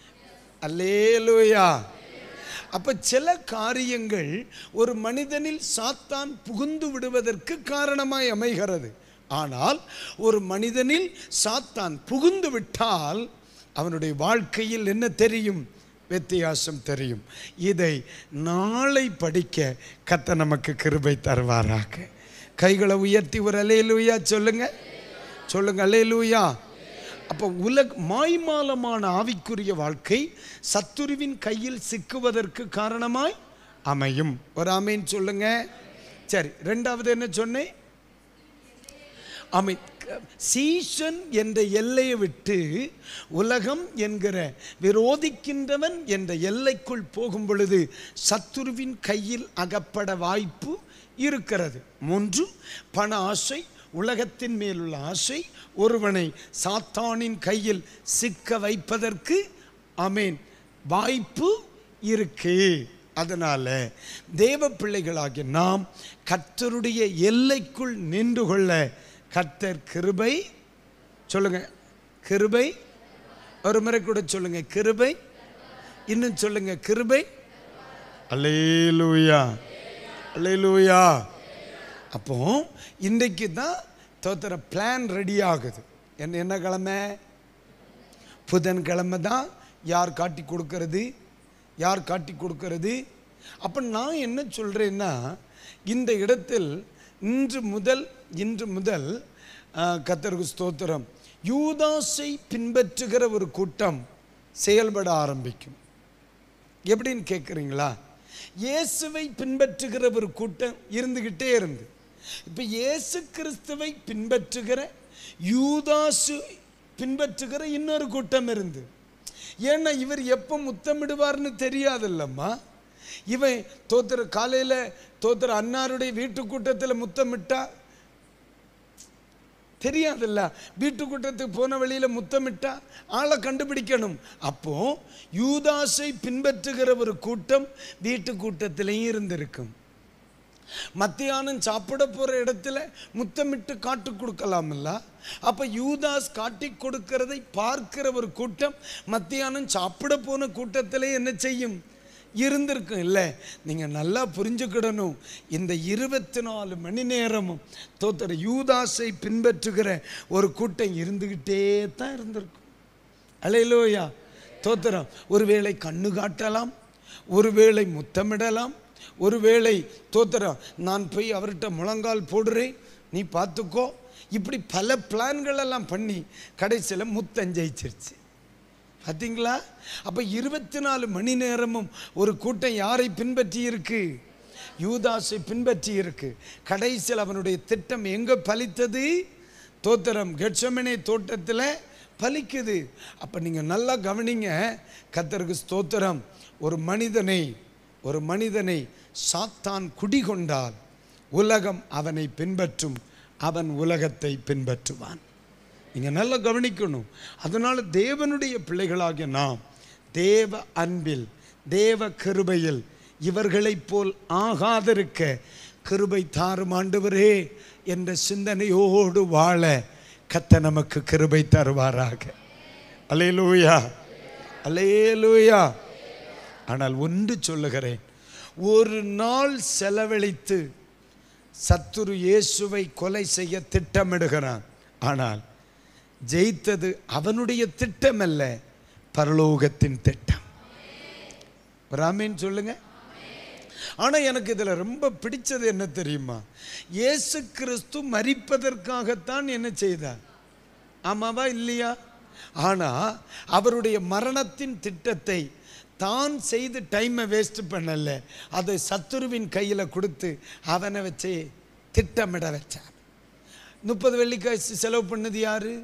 அல்லேலூயா அப்ப சில காரியங்கள் ஒரு மனிதனில் சாத்தான் புகுந்து விடுவதற்கு காரணமாய் அமைகிறது ஆனால் ஒரு மனிதனில் சாத்தான் புகுந்து விட்டால் அவனுடைய வாழ்க்கையில் என்ன தெரியும் வித்தியாசம் தெரியும் இதை நாளை படிக்க கத்த நமக்கு கிருபை தருவாராக கைகளை உயர்த்தி ஒரு அலையலூயா சொல்லுங்க சொல்லுங்க அலையலூயா அப்போ உலக மாய்மாலமான ஆவிக்குரிய வாழ்க்கை சத்துருவின் கையில் சிக்குவதற்கு காரணமாய் அமையும் ஒரு ஆமீன் சொல்லுங்க சரி ரெண்டாவது என்ன சொன்னேன் அமை சீசன் என்ற எல்லையை விட்டு உலகம் என்கிற விரோதிக்கின்றவன் என்ற எல்லைக்குள் போகும் பொழுது சத்துருவின் கையில் அகப்பட வாய்ப்பு இருக்கிறது மூன்று பண ஆசை உலகத்தின் மேலுள்ள ஆசை ஒருவனை சாத்தானின் கையில் சிக்க வைப்பதற்கு அமேன் வாய்ப்பு இருக்கு அதனால தேவ பிள்ளைகளாகிய நாம் கர்த்தருடைய எல்லைக்குள் நின்று கொள்ள கர்த்தர் கிருபை சொல்லுங்க கிருபை ஒரு முறை கூட சொல்லுங்க கிருபை இன்னும் சொல்லுங்க கிருபை அல்லேலூயா அல்லேலூயா அப்போ இன்றைக்கு தான் தோத்திர பிளான் ரெடி ஆகுது என்ன என்ன கிழமை புதன்கிழமை தான் யார் காட்டி கொடுக்கறது யார் காட்டி கொடுக்கறது அப்போ நான் என்ன சொல்கிறேன்னா இந்த இடத்தில் இன்று முதல் இன்று முதல் ஆஹ், கர்த்தருக்கு ஸ்தோத்திரம் யூதாஸை பின்பற்றுகிற ஒரு கூட்டம் செயல்பட ஆரம்பிக்கும் எப்படின்னு கேட்குறீங்களா இயேசுவை பின்பற்றுகிற ஒரு கூட்டம் இருந்துக்கிட்டே இருந்து இப்போ இயேசு கிறிஸ்துவை பின்பற்றுகிற யூதாசு பின்பற்றுகிற இன்னொரு கூட்டம் இருந்து ஏன்னா இவர் எப்போ முத்தமிடுவார்னு தெரியாதுல்லம்மா இவன் தோத்திர காலையில் தோத்திர அன்னாருடைய வீட்டு கூட்டத்தில் முத்தமிட்டா தெரியாதுல்ல வீட்டு கூட்டத்துக்கு போன வழியில் முத்தமிட்டா ஆளை கண்டுபிடிக்கணும் அப்போ யூதாசை பின்பற்றுகிற ஒரு கூட்டம் வீட்டு கூட்டத்திலையும் இருந்திருக்கும் மத்தியானம் சாப்பிட போற இடத்துல முத்தமிட்டு காட்டு கொடுக்கலாம்ல அப்ப யூதாஸ் காட்டி கொடுக்கிறதை பார்க்கிற ஒரு கூட்டம் மத்தியானம் சாப்பிட போன கூட்டத்திலே என்ன செய்யும் இருந்திருக்கும் இல்லை நீங்க நல்லா புரிஞ்சுக்கிடணும் இந்த இருபத்தி நாலு மணி நேரமும் தோத்தர யூதாஸை பின்பற்றுகிற ஒரு கூட்டம் இருந்துகிட்டே தான் இருந்திருக்கும் அலையிலோயா தோத்திரம் ஒருவேளை கண்ணு காட்டலாம் ஒருவேளை முத்தமிடலாம் ஒருவேளை தோத்திரம் நான் போய் அவர்கிட்ட முழங்கால் போடுறேன் நீ பார்த்துக்கோ இப்படி பல பிளான்கள் எல்லாம் பண்ணி கடைசியில் முத்தம் ஜெயிச்சிருச்சு பார்த்தீங்களா அப்போ இருபத்தி நாலு மணி நேரமும் ஒரு கூட்டம் யாரை பின்பற்றி இருக்கு யூதாஸை பின்பற்றி இருக்கு கடைசியில் அவனுடைய திட்டம் எங்கே பலித்தது தோத்திரம் கெட்சமனே தோட்டத்தில் பலிக்குது அப்போ நீங்கள் நல்லா கவனிங்க கத்தருக்கு ஸ்தோத்திரம் ஒரு மனிதனை ஒரு மனிதனை சாத்தான் குடிகொண்டால் உலகம் அவனை பின்பற்றும் அவன் உலகத்தை பின்பற்றுவான் நீங்கள் நல்லா கவனிக்கணும் அதனால தேவனுடைய பிள்ளைகளாகிய நாம் தேவ அன்பில் தேவ கிருபையில் இவர்களைப் போல் ஆகாதிருக்க கிருபை தாரும் ஆண்டவரே என்ற சிந்தனையோடு வாழ கத்த நமக்கு கிருபை தருவாராக அலேலூயா அலேலூயா ஆனால் ஒன்று சொல்லுகிறேன் ஒரு நாள் செலவழித்து சத்துரு இயேசுவை கொலை செய்ய திட்டமிடுகிறான் ஆனால் ஜெயித்தது அவனுடைய திட்டம் அல்ல பரலோகத்தின் திட்டம் ஒரு ஆமீன் சொல்லுங்க ஆனா எனக்கு இதுல ரொம்ப பிடிச்சது என்ன தெரியுமா இயேசு கிறிஸ்து மரிப்பதற்காகத்தான் என்ன செய்தார் ஆமாவா இல்லையா ஆனா அவருடைய மரணத்தின் திட்டத்தை தான் செய்து டைமை வேஸ்ட் பண்ணல அதை சத்துருவின் கையில் கொடுத்து அவனை வச்சு திட்டமிட வச்சார் முப்பது வெள்ளிக்காய் செலவு பண்ணது யாரு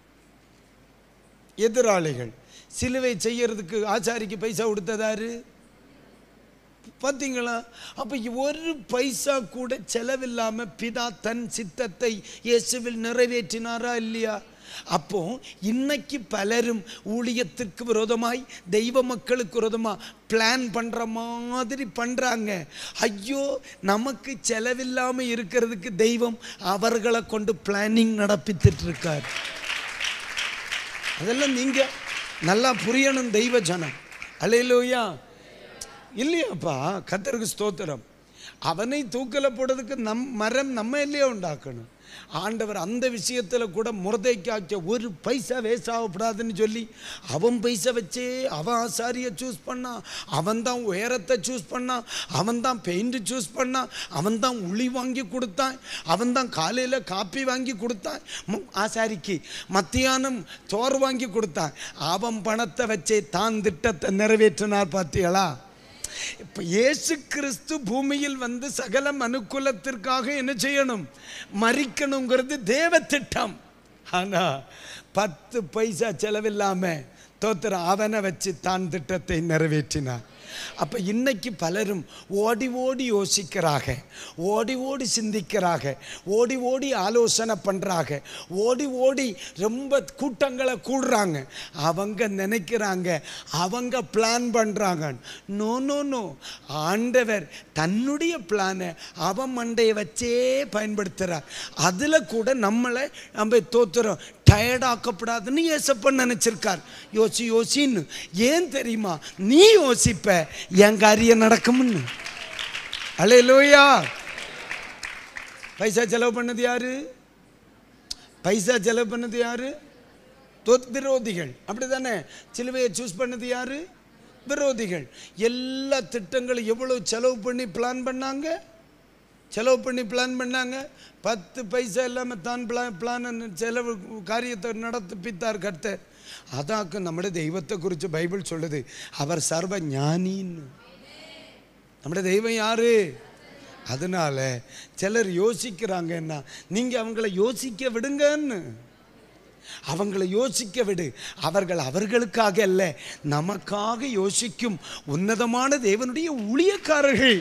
எதிராளிகள் சிலுவை செய்யறதுக்கு ஆச்சாரிக்கு பைசா கொடுத்ததாரு பார்த்தீங்களா அப்போ ஒரு பைசா கூட செலவில்லாம பிதா தன் சித்தத்தை இயேசுவில் நிறைவேற்றினாரா இல்லையா அப்போ இன்னைக்கு பலரும் ஊழியத்திற்கு விரோதமாய் தெய்வ மக்களுக்கு விரோதமாக பிளான் பண்ணுற மாதிரி பண்ணுறாங்க ஐயோ நமக்கு செலவில்லாமல் இருக்கிறதுக்கு தெய்வம் அவர்களை கொண்டு பிளானிங் நடப்பித்துட்டு இருக்கார் அதெல்லாம் நீங்க நல்லா புரியணும் தெய்வ ஜனம் அலையிலோயா இல்லையாப்பா கத்தருக்கு ஸ்தோத்திரம் அவனை தூக்கல போடுறதுக்கு நம் மரம் நம்ம இல்லையா உண்டாக்கணும் ஆண்டவர் அந்த விஷயத்தில் கூட முறதைக்காச்ச ஒரு பைசா வேஸ்ட் ஆகக்கூடாதுன்னு சொல்லி அவன் பைசா வச்சே அவன் ஆசாரியை சூஸ் பண்ணான் அவன் தான் உயரத்தை சூஸ் பண்ணான் அவன் தான் பெயிண்ட் சூஸ் பண்ணான் அவன் தான் உளி வாங்கி கொடுத்தான் அவன் தான் காலையில் காப்பி வாங்கி கொடுத்தான் மு- ஆசாரிக்கு மத்தியானம் சோறு வாங்கி கொடுத்தான் அவன் பணத்தை வச்சே தான் திட்டத்தை நிறைவேற்றினார் பார்த்தீங்களா இப்போ இயேசு கிறிஸ்து பூமியில் வந்து சகல மனுக்குலத்திற்காக என்ன செய்யணும் மறிக்கணுங்கிறது தேவ திட்டம் ஆனா பத்து பைசா செலவில்லாம தோத்திர அவனை வச்சு தான் திட்டத்தை நிறைவேற்றினார் அப்போ இன்னைக்கு பலரும் ஓடி ஓடி யோசிக்கிறாங்க ஓடி ஓடி சிந்திக்கிறாங்க ஓடி ஓடி ஆலோசனை பண்ணுறாங்க ஓடி ஓடி ரொம்ப கூட்டங்களை கூடுறாங்க அவங்க நினைக்கிறாங்க அவங்க பிளான் பண்ணுறாங்க நோ நோ நோ ஆண்டவர் தன்னுடைய பிளானை அவன் மண்டையை வச்சே பயன்படுத்துகிறார் அதில் கூட நம்மளை நம்ம தோத்துறோம் டயர்டாக்கப்படாதுன்னு ஏசப்பன் நினச்சிருக்கார் யோசி யோசின்னு ஏன் தெரியுமா நீ யோசிப்ப என் காரியம் நடக்கும்னு அலே லோயா பைசா செலவு பண்ணது யாரு பைசா செலவு பண்ணது யாரு தொத் விரோதிகள் அப்படிதானே சிலுவையை சூஸ் பண்ணது யாரு விரோதிகள் எல்லா திட்டங்களும் எவ்வளவு செலவு பண்ணி பிளான் பண்ணாங்க செலவு பண்ணி பிளான் பண்ணாங்க பத்து பைசா இல்லாமல் தான் பிளான் பிளான் செலவு காரியத்தை நடத்திப்பித்தார் கர்த்தர் அதாக்கு നമ്മുടെ ദൈവത്തെ കുറിച്ച് ബൈബിൾ ചൊല്ലുത് അവർ സർവജ്ഞാനിன்னு നമ്മുടെ தெய்வம் யாரு அதனால சிலர் யோசிக்கிறாங்கன்னா நீங்கள் அவங்கள யோசிக்க விடுங்கன்னு அவங்களை யோசிக்க விடு அவர்கள் அவர்களுக்காக அல்ல நமக்காக யோசிக்கும் உன்னதமான தேவனுடைய ஊழியக்காரர்கள்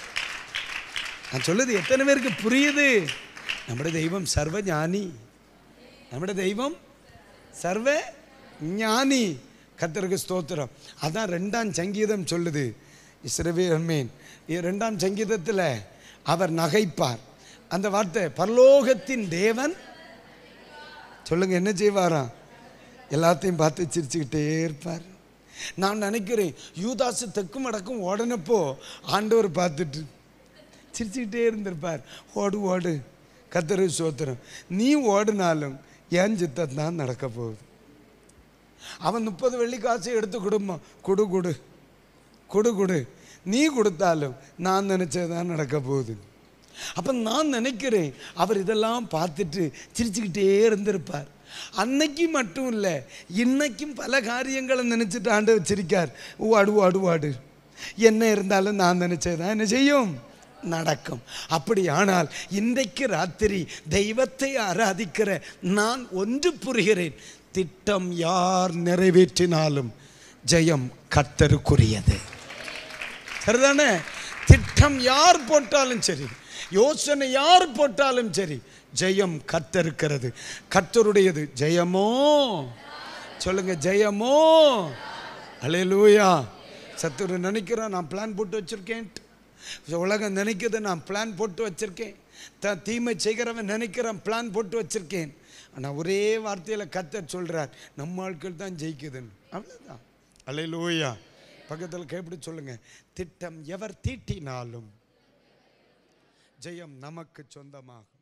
நான் சொல்லுது எத்தனை பேருக்கு புரியுது നമ്മുടെ ദൈവം സർവജ്ഞാനി നമ്മുടെ ദൈവം சர்வ ஞானி கத்தருக்கு ஸ்தோத்திரம் அதான் ரெண்டாம் சங்கீதம் சொல்லுது இஸ்ரவேல் மீன் ரெண்டாம் சங்கீதத்தில் அவர் நகைப்பார் அந்த வார்த்தை பரலோகத்தின் தேவன் சொல்லுங்க என்ன செய்வாராம் எல்லாத்தையும் பார்த்து சிரிச்சுக்கிட்டே இருப்பார் நான் நினைக்கிறேன் யூதாசு தெக்கும் அடக்கும் ஓடனப்போ ஆண்டவர் பார்த்துட்டு சிரிச்சுக்கிட்டே இருந்திருப்பார் ஓடு ஓடு கத்தரு சோத்திரம் நீ ஓடினாலும் என் சித்தம் தான் நடக்க போகுது அவன் முப்பது வெள்ளி காசு எடுத்து கொடுமா கொடு கொடு கொடு கொடு நீ கொடுத்தாலும் நான் நினச்சதான் நடக்க போகுது அப்போ நான் நினைக்கிறேன் அவர் இதெல்லாம் பார்த்துட்டு சிரிச்சுக்கிட்டே இருந்திருப்பார் அன்னைக்கு மட்டும் இல்லை இன்னைக்கும் பல காரியங்களை நினச்சிட்டு ஆண்டு வச்சிருக்கார் வாடு வாடு வாடு என்ன இருந்தாலும் நான் நினச்சதான் என்ன செய்யும் நடக்கும் அப்படியானால் இன்றைக்கு ராத்திரி தெய்வத்தை ஆராதிக்கிற நான் ஒன்று புரிகிறேன் திட்டம் யார் நிறைவேற்றினாலும் ஜெயம் கர்த்தருக்குரியது சரிதானே திட்டம் யார் போட்டாலும் சரி யோசனை யார் போட்டாலும் சரி ஜெயம் கர்த்தருக்கிறது கர்த்தருடையது ஜெயமோ சொல்லுங்க ஜெயமோ அலையலூயா சத்துரு நினைக்கிறோம் நான் பிளான் போட்டு வச்சிருக்கேன் உலகம் நினைக்குது நான் பிளான் போட்டு வச்சிருக்கேன் த தீமை செய்கிறவன் நினைக்கிறான் பிளான் போட்டு வச்சிருக்கேன் ஆனால் ஒரே வார்த்தையில் கத்தர் சொல்கிறார் நம்ம ஆட்கள் தான் ஜெயிக்குதுன்னு அவ்வளோதான் அலையிலூயா பக்கத்தில் கைப்பிடி சொல்லுங்க திட்டம் எவர் தீட்டினாலும் ஜெயம் நமக்கு சொந்தமாகும்